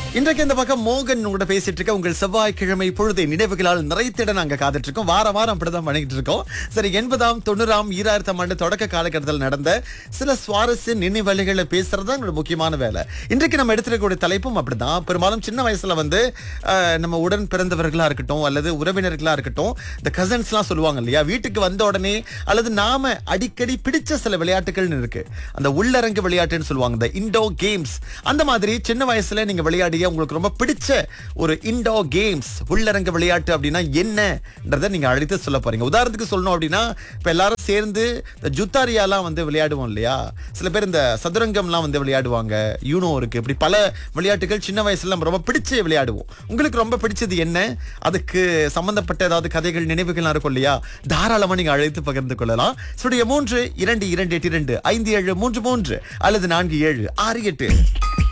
இன்றைக்கு இந்த பக்கம் மோகன் உங்கள்கிட்ட பேசிட்டு இருக்க உங்கள் செவ்வாய்க்கிழமை பொழுதை நினைவுகளால் நிறைத்திட நாங்க காத்துட்டு இருக்கோம் வார வாரம் அப்படிதான் பண்ணிட்டு இருக்கோம் சரி எண்பதாம் தொண்ணூறாம் ஈராயிரத்தாம் ஆண்டு தொடக்க காலகட்டத்தில் நடந்த சில சுவாரஸ்ய நினைவலைகளை பேசுறது தான் என்னோட முக்கியமான வேலை இன்றைக்கு நம்ம எடுத்துருக்கக்கூடிய தலைப்பும் அப்படிதான் பெரும்பாலும் சின்ன வயசுல வந்து அஹ், நம்ம உடன் பிறந்தவர்களா இருக்கட்டும் அல்லது உறவினர்களா இருக்கட்டும் இந்த கசன்ஸ்லாம் சொல்லுவாங்க இல்லையா வீட்டுக்கு வந்த உடனே அல்லது நாம அடிக்கடி பிடிச்ச சில விளையாட்டுகள்னு இருக்கு அந்த உள்ளரங்கு விளையாட்டுன்னு சொல்லுவாங்க இந்த இண்டோ கேம்ஸ் அந்த மாதிரி சின்ன வயசுல நீங்க விளையாடிய உங்களுக்கு ரொம்ப பிடிச்ச ஒரு இண்டோ கேம்ஸ் உள்ளரங்க விளையாட்டு அப்படின்னா என்னன்றதை நீங்க அழைத்து சொல்ல போறீங்க உதாரணத்துக்கு சொல்லணும் அப்படின்னா இப்ப எல்லாரும் சேர்ந்து இந்த ஜுத்தாரியாலாம் வந்து விளையாடுவோம் இல்லையா சில பேர் இந்த சதுரங்கம்லாம் வந்து விளையாடுவாங்க யூனோ இருக்கு இப்படி பல விளையாட்டுகள் சின்ன வயசுல நம்ம ரொம்ப பிடிச்சு விளையாடுவோம் உங்களுக்கு ரொம்ப பிடிச்சது என்ன அதுக்கு சம்பந்தப்பட்ட ஏதாவது கதைகள் நினைவுகள்லாம் இருக்கும் இல்லையா தாராளமா நீங்க அழைத்து பகிர்ந்து கொள்ளலாம் சுடைய மூன்று இரண்டு இரண்டு எட்டு இரண்டு ஐந்து ஏழு மூன்று மூன்று அல்லது நான்கு ஏழு ஆறு எட்டு